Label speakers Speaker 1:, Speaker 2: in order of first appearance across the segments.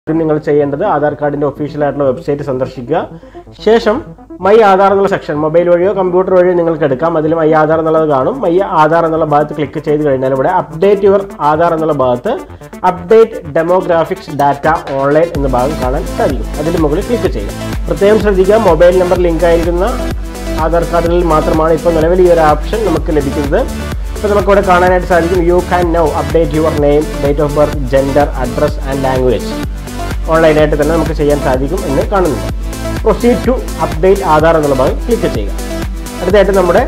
Speaker 1: ആദ്യം നിങ്ങൾ ചെയ്യേണ്ടത് ആധാർ കാർഡിന്റെ ഒഫീഷ്യൽ ആയിട്ടുള്ള വെബ്സൈറ്റ് സന്ദർശിക്കുക ശേഷം മൈ ആധാർ എന്നുള്ള സെക്ഷൻ മൊബൈൽ വഴിയോ കമ്പ്യൂട്ടർ വഴിയോ നിങ്ങൾക്ക് എടുക്കാം അതിൽ മൈ ആധാർ എന്നുള്ളത് കാണും മൈ ആധാർ എന്നുള്ള ഭാഗത്ത് ക്ലിക്ക് ചെയ്ത് കഴിഞ്ഞാൽ ഇവിടെ അപ്ഡേറ്റ് യുവർ ആധാർ എന്നുള്ള ഭാഗത്ത് അപ്ഡേറ്റ് ഡെമോഗ്രാഫിക്സ് ഡാറ്റ ഓൺലൈൻ എന്ന ഭാഗം കാണാൻ സാധിക്കും അതിന് മുകളിൽ ക്ലിക്ക് ചെയ്യുക പ്രത്യേകം ശ്രദ്ധിക്കുക മൊബൈൽ നമ്പർ ലിങ്ക് ആയിരിക്കുന്ന ആധാർ കാർഡുകളിൽ മാത്രമാണ് ഇപ്പോൾ നിലവിൽ ഈ ഒരു ഓപ്ഷൻ നമുക്ക് ലഭിക്കുന്നത് ഇപ്പോൾ നമുക്കിവിടെ കാണാനായിട്ട് സാധിക്കും you can now update your name date of birth gender address and language ഓൺലൈനായിട്ട് തന്നെ നമുക്ക് ചെയ്യാൻ സാധിക്കും എന്ന് കാണുന്നുണ്ട് പ്രൊസീഡ് ടു അപ്ഡേറ്റ് ആധാർ എന്നുള്ള ഭാഗം ക്ലിക്ക് ചെയ്യുക അടുത്തായിട്ട് നമ്മുടെ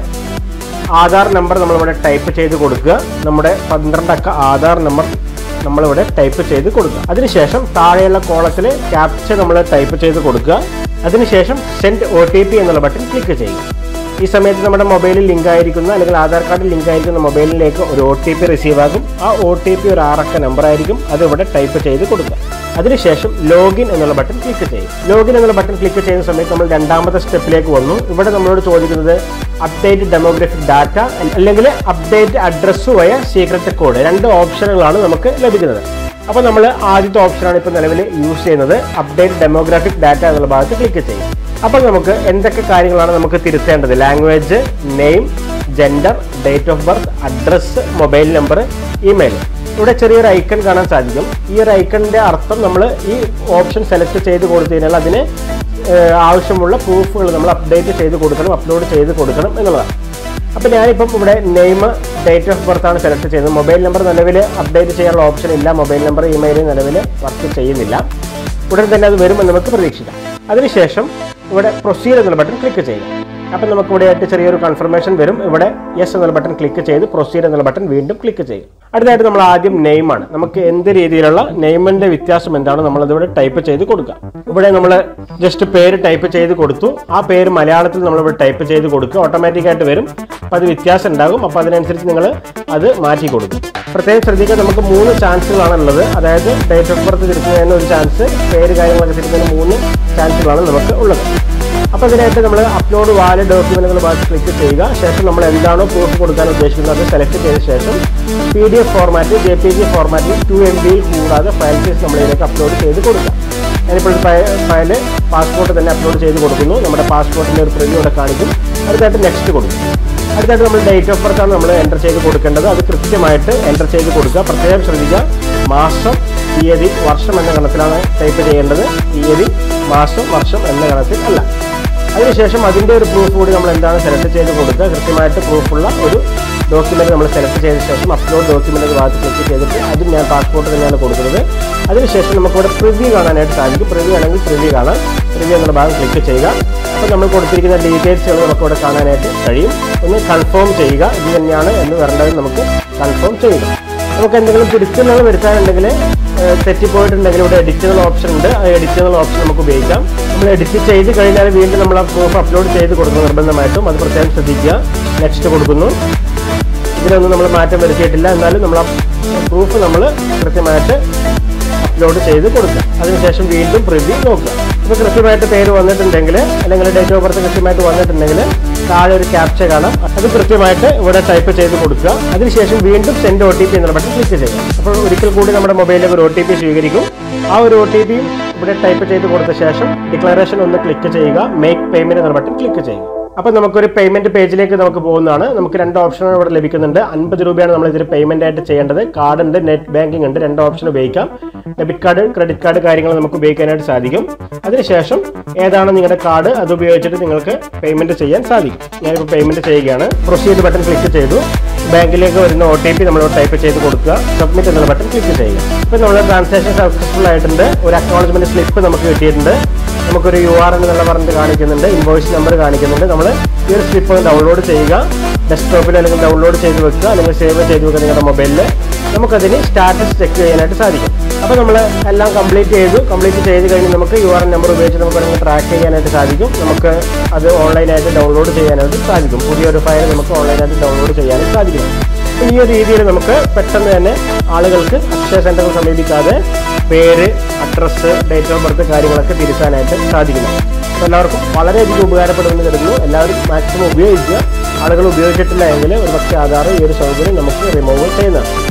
Speaker 1: ആധാർ നമ്പർ നമ്മളിവിടെ ടൈപ്പ് ചെയ്ത് കൊടുക്കുക നമ്മുടെ പന്ത്രണ്ട് അക്ക ആധാർ നമ്പർ നമ്മളിവിടെ ടൈപ്പ് ചെയ്ത് കൊടുക്കുക അതിനുശേഷം താഴെയുള്ള കോളത്തിൽ ക്യാപ്ച നമ്മൾ ടൈപ്പ് ചെയ്ത് കൊടുക്കുക അതിനുശേഷം സെൻഡ് ഒ ടി പി എന്നുള്ള ബട്ടൺ ക്ലിക്ക് ചെയ്യുക ഈ സമയത്ത് നമ്മുടെ മൊബൈലിൽ ലിങ്ക് ആയിരിക്കുന്ന അല്ലെങ്കിൽ ആധാർ കാർഡിൽ ലിങ്ക് ആയിരിക്കുന്ന മൊബൈലിലേക്ക് ഒരു ഒ ടി പി റിസീവ് ആകും ആ ഒ ടി പി ഒരു ആറക്ക നമ്പർ ആയിരിക്കും അത് ഇവിടെ ടൈപ്പ് ചെയ്ത് കൊടുക്കുക അതിനുശേഷം ലോഗിൻ എന്നുള്ള ബട്ടൺ ക്ലിക്ക് ചെയ്യും ലോഗിൻ എന്നുള്ള ബട്ടൺ ക്ലിക്ക് ചെയ്യുന്ന സമയത്ത് നമ്മൾ രണ്ടാമത്തെ സ്റ്റെപ്പിലേക്ക് വന്നു ഇവിടെ നമ്മളോട് ചോദിക്കുന്നത് അപ്ഡേറ്റ് ഡെമോഗ്രഫിക് ഡാറ്റ അല്ലെങ്കിൽ update address via secret code രണ്ട് ഓപ്ഷനുകളാണ് നമുക്ക് ലഭിക്കുന്നത് അപ്പോൾ നമ്മൾ ആദ്യത്തെ ഓപ്ഷനാണ് ഇപ്പോൾ നിലവിൽ യൂസ് ചെയ്യുന്നത് അപ്ഡേറ്റ് ഡെമോഗ്രാഫിക് ഡാറ്റ എന്നുള്ള ഭാഗത്ത് ക്ലിക്ക് ചെയ്യും അപ്പോൾ നമുക്ക് എന്തൊക്കെ കാര്യങ്ങളാണ് നമുക്ക് തിരുത്തേണ്ടത് language name gender date of birth address mobile number email ഇവിടെ ചെറിയൊരു ഐക്കൺ കാണാൻ സാധിക്കും ഈ ഒരു ഐക്കണിന്റെ അർത്ഥം നമ്മൾ ഈ ഓപ്ഷൻ സെലക്ട് ചെയ്ത് കൊടുത്തു കഴിഞ്ഞാൽ അതിന് ഏഹ്, ആവശ്യമുള്ള പ്രൂഫുകൾ നമ്മൾ അപ്ഡേറ്റ് ചെയ്ത് കൊടുക്കണം അപ്ലോഡ് ചെയ്ത് കൊടുക്കണം എന്നുള്ളതാണ് അപ്പോൾ ഞാനിപ്പം ഇവിടെ നെയിം ഡേറ്റ് ഓഫ് ബർത്ത് ആണ് സെലക്ട് ചെയ്യുന്നത് മൊബൈൽ നമ്പർ നിലവിൽ അപ്ഡേറ്റ് ചെയ്യാനുള്ള ഓപ്ഷൻ ഇല്ല മൊബൈൽ നമ്പർ ഇമെയിൽ നിലവിൽ വർക്ക് ചെയ്യുന്നില്ല ഉടൻ തന്നെ അത് വരുമെന്ന് നമുക്ക് പ്രതീക്ഷിക്കാം അതിനുശേഷം ഇവിടെ പ്രൊസീഡ് എന്നുള്ള ബട്ടൺ ക്ലിക്ക് ചെയ്യുക അപ്പം നമുക്ക് ഇവിടെ ആയിട്ട് ചെറിയൊരു കൺഫർമേഷൻ വരും ഇവിടെ യെസ് എന്നുള്ള ബട്ടൺ ക്ലിക്ക് ചെയ്ത് പ്രൊസീഡ് എന്നുള്ള ബട്ടൺ വീണ്ടും ക്ലിക്ക് ചെയ്യും അടുത്തായിട്ട് നമ്മൾ ആദ്യം നെയിമാണ് നമുക്ക് എന്ത് രീതിയിലുള്ള നെയിമിന്റെ വ്യത്യാസം എന്താണ് നമ്മളതിവിടെ ടൈപ്പ് ചെയ്ത് കൊടുക്കുക ഇവിടെ നമ്മൾ ജസ്റ്റ് പേര് ടൈപ്പ് ചെയ്ത് കൊടുത്തു ആ പേര് മലയാളത്തിൽ നമ്മളിവിടെ ടൈപ്പ് ചെയ്ത് കൊടുക്കുക ഓട്ടോമാറ്റിക് ആയിട്ട് വരും അപ്പോൾ അത് വ്യത്യാസം ഉണ്ടാകും അപ്പോൾ അതിനനുസരിച്ച് നിങ്ങൾ അത് മാറ്റി കൊടുക്കും പ്രത്യേകം ശ്രദ്ധിക്കുക നമുക്ക് മൂന്ന് ചാൻസുകളാണ് ഉള്ളത് അതായത് ഡേറ്റ് ഓഫ് ബർത്ത് തിരിക്കുന്നതിന് ഒരു ചാൻസ് പേര് കാര്യങ്ങളൊക്കെ തിരിക്കുന്നതിന് മൂന്ന് ചാൻസുകളാണ് നമുക്ക് ഉള്ളത് അപ്പോൾ ഇതിനായിട്ട് നമ്മൾ അപ്ലോഡ് വാല് ഡോക്യുമെന്റ് എന്നുള്ള ഭാഗത്ത് ക്ലിക്ക് ചെയ്യുക ശേഷം നമ്മൾ എന്താണോ പ്രൂഫ് കൊടുക്കാൻ ഉദ്ദേശിക്കുന്നത് അത് സെലക്ട് ചെയ്ത ശേഷം P D F format J P G ഫോർമാറ്റിൽ ടു എം ബിയിൽ കൂടാതെ ഫയൽ സൈസ് നമ്മൾ ഇതിലേക്ക് അപ്ലോഡ് ചെയ്ത് കൊടുക്കാം ഞാനിപ്പോൾ ഒരു ഫയല് പാസ്പോർട്ട് തന്നെ അപ്ലോഡ് ചെയ്ത് കൊടുക്കുന്നു നമ്മുടെ പാസ്പോർട്ടിൻ്റെ ഒരു പ്രിവ്യൂ ഇവിടെ കാണിക്കും അടുത്തായിട്ട് നെക്സ്റ്റ് കൊടുക്കും അടുത്തായിട്ട് നമ്മൾ ഡേറ്റ് ഓഫ് ബർത്ത് ആണ് നമ്മൾ എൻ്റർ ചെയ്ത് കൊടുക്കേണ്ടത് അത് കൃത്യമായിട്ട് എൻ്റർ ചെയ്ത് കൊടുക്കുക പ്രത്യേകം ശ്രദ്ധിക്കുക മാസം തീയതി വർഷം എന്ന ഗണത്തിലാണ് ടൈപ്പ് ചെയ്യേണ്ടത് തീയതി മാസം വർഷം എന്ന ഗണത്തിൽ അല്ല അതിനുശേഷം അതിൻ്റെ ഒരു പ്രൂഫ് കൂടി നമ്മൾ എന്താണ് സെലക്ട് ചെയ്ത് കൊടുക്കുക കൃത്യമായിട്ട് പ്രൂഫുള്ള ഒരു ഡോക്യുമെന്റ് നമ്മൾ സെലക്ട് ചെയ്ത ശേഷം അപ്ലോഡ് ഡോക്യുമെന്റ് ഭാഗത്ത് ക്ലിക്ക് ചെയ്തിട്ട് അതും ഞാൻ പാസ്പോർട്ട് തന്നെയാണ് കൊടുക്കുന്നത് അതിനുശേഷം നമുക്കിവിടെ പ്രിവ്യൂ കാണാനായിട്ട് സാധിക്കും പ്രിവ്യൂ ആണെങ്കിൽ പ്രിവ്യൂ കാണാം പ്രിവ്യൂ എന്നുള്ള ഭാഗം ക്ലിക്ക് ചെയ്യുക അപ്പോൾ നമ്മൾ കൊടുത്തിരിക്കുന്ന ഡീറ്റെയിൽസുകൾ നമുക്ക് ഇവിടെ കാണാനായിട്ട് കഴിയും ഒന്ന് കൺഫേം ചെയ്യുക ഇത് തന്നെയാണ് എന്ന് വരേണ്ടത് നമുക്ക് കൺഫേം ചെയ്യുക നമുക്ക് എന്തെങ്കിലും തിരുത്തുന്നത് വരുത്താനുണ്ടെങ്കിൽ ഏഹ്, തെറ്റിപ്പോയിട്ടുണ്ടെങ്കിൽ ഇവിടെ എഡിറ്റ് എന്നുള്ള ഓപ്ഷൻ ഉണ്ട് ആ എഡിറ്റ് എന്നുള്ള ഓപ്ഷൻ നമുക്ക് ഉപയോഗിക്കാം നമ്മൾ എഡിറ്റ് ചെയ്ത് കഴിഞ്ഞാൽ വീണ്ടും നമ്മൾ ആ പ്രൂഫ് അപ്ലോഡ് ചെയ്ത് കൊടുക്കണം നിർബന്ധമായിട്ടും അത് പ്രത്യേകം ശ്രദ്ധിക്കുക നെക്സ്റ്റ് കൊടുക്കുന്നു ഇതിലൊന്നും നമ്മൾ മാറ്റം വരുത്തിയിട്ടില്ല എന്നാലും നമ്മൾ ആ പ്രൂഫ് നമ്മൾ കൃത്യമായിട്ട് അപ്ലോഡ് ചെയ്ത് കൊടുക്കുക അതിനുശേഷം വീണ്ടും പ്രിവ്യൂ നോക്കുക ഇപ്പോൾ കൃത്യമായിട്ട് പേര് വന്നിട്ടുണ്ടെങ്കിൽ അല്ലെങ്കിൽ ഡേറ്റ് ഓഫ് ബർത്ത് കൃത്യമായിട്ട് വന്നിട്ടുണ്ടെങ്കിൽ താഴെ ഒരു ക്യാപ്ച കാണാം അത് കൃത്യമായിട്ട് ഇവിടെ ടൈപ്പ് ചെയ്ത് കൊടുക്കുക അതിനുശേഷം വീണ്ടും സെൻഡ് ഒ ടി പി എന്നുള്ള ബട്ടൺ ക്ലിക്ക് ചെയ്യുക അപ്പോൾ ഒരിക്കൽ കൂടി നമ്മുടെ മൊബൈലിലേക്ക് ഒരു ഒ ടി പി സ്വീകരിക്കും ആ ഒരു ഒ ടി പിയും ഇവിടെ ടൈപ്പ് ചെയ്ത് കൊടുത്ത ശേഷം ഡിക്ലറേഷൻ ഒന്ന് ക്ലിക്ക് ചെയ്യുക മേക്ക് പേയ്മെന്റ് എന്നുള്ള ബട്ടൺ ക്ലിക്ക് ചെയ്യുക അപ്പോൾ നമുക്കൊരു പേയ്മെന്റ് പേജിലേക്ക് നമുക്ക് പോകുന്നതാണ് നമുക്ക് രണ്ട് ഓപ്ഷനുകൾ ഇവിടെ ലഭിക്കുന്നുണ്ട് അൻപത് രൂപയാണ് നമ്മൾ ഇതിൽ പേയ്മെന്റ് ആയിട്ട് ചെയ്യേണ്ടത് കാർഡ് ഉണ്ട് നെറ്റ് ബാങ്കിങ് ഉണ്ട് രണ്ട് ഓപ്ഷൻ ഉപയോഗിക്കാം ഡെബിറ്റ് കാർഡ് ക്രെഡിറ്റ് കാർഡ് കാര്യങ്ങൾ നമുക്ക് ഉപയോഗിക്കാനായിട്ട് സാധിക്കും അതിനുശേഷം ഏതാണ് നിങ്ങളുടെ കാർഡ് അത് ഉപയോഗിച്ചിട്ട് നിങ്ങൾക്ക് പേയ്മെന്റ് ചെയ്യാൻ സാധിക്കും ഞാനിപ്പോൾ പേയ്മെന്റ് ചെയ്യുകയാണ് പ്രൊസീഡ് ബട്ടൺ ക്ലിക്ക് ചെയ്തു ബാങ്കിലേക്ക് വരുന്ന ഒ ടി പി നമ്മൾ ടൈപ്പ് ചെയ്ത് കൊടുക്കുക സബ്മിറ്റ് എന്നുള്ള ബട്ടൺ ക്ലിക്ക് ചെയ്യുക ഇപ്പോൾ നമ്മുടെ ട്രാൻസാക്ഷൻ സക്സസ്ഫുൾ ആയിട്ടുണ്ട് ഒരു അക്നോളജ്മെന്റ് സ്ലിപ്പ് നമുക്ക് കിട്ടിയിട്ടുണ്ട് നമുക്കൊരു യു ആർ എന്നുള്ള പറഞ്ഞിട്ട് കാണിക്കുന്നുണ്ട് ഇൻവോയ്സ് നമ്പർ കാണിക്കുന്നുണ്ട് നമ്മൾ ഈ ഒരു സ്ലിപ്പ് ഡൗൺലോഡ് ചെയ്യുക ഡെസ്ക്ടോപ്പിൽ അല്ലെങ്കിൽ ഡൗൺലോഡ് ചെയ്ത് വെക്കുക അല്ലെങ്കിൽ സേവ് ചെയ്ത് വെക്കുക നിങ്ങളുടെ മൊബൈലിൽ നമുക്കതിന് സ്റ്റാറ്റസ് ചെക്ക് ചെയ്യാനായിട്ട് സാധിക്കും അപ്പോൾ നമ്മൾ എല്ലാം കംപ്ലീറ്റ് ചെയ്തു കംപ്ലീറ്റ് ചെയ്ത് കഴിഞ്ഞ് നമുക്ക് യു ആർ നമ്പർ ഉപയോഗിച്ച് നമുക്ക് അതിനെ ട്രാക്ക് ചെയ്യാനായിട്ട് സാധിക്കും നമുക്ക് അത് ഓൺലൈനായിട്ട് ഡൗൺലോഡ് ചെയ്യാനായിട്ട് സാധിക്കും പുതിയൊരു ഫയൽ നമുക്ക് ഓൺലൈനായിട്ട് ഡൗൺലോഡ് ചെയ്യാനായിട്ട് സാധിക്കും അപ്പോൾ ഈ ഒരു രീതിയിൽ നമുക്ക് പെട്ടെന്ന് തന്നെ ആളുകൾക്ക് അക്ഷയ സെന്ററിൽ സമീപിക്കാതെ പേര് അഡ്രസ്സ് ഡേറ്റ് ഓഫ് ബർത്ത് കാര്യങ്ങളൊക്കെ തിരുത്താനായിട്ട് സാധിക്കുന്നു അപ്പോൾ എല്ലാവർക്കും വളരെയധികം ഉപകാരപ്പെടുമെന്ന് കരുതുന്നു എല്ലാവരും മാക്സിമം ഉപയോഗിക്കുക ആളുകൾ ഉപയോഗിച്ചിട്ടില്ല എങ്കിൽ ഒരു പക്ഷേ ആധാർ ഈ ഒരു സൗകര്യം നമുക്ക് റിമൂവ് ചെയ്യുന്നതാണ്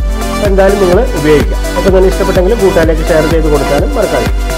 Speaker 1: എന്തായാലും നിങ്ങൾ ഉപയോഗിക്കാം അപ്പോൾ തന്നെ ഇഷ്ടപ്പെട്ടെങ്കിൽ കൂട്ടുകാരിലേക്ക് ഷെയർ ചെയ്ത് കൊടുക്കാനും മറക്കാതെ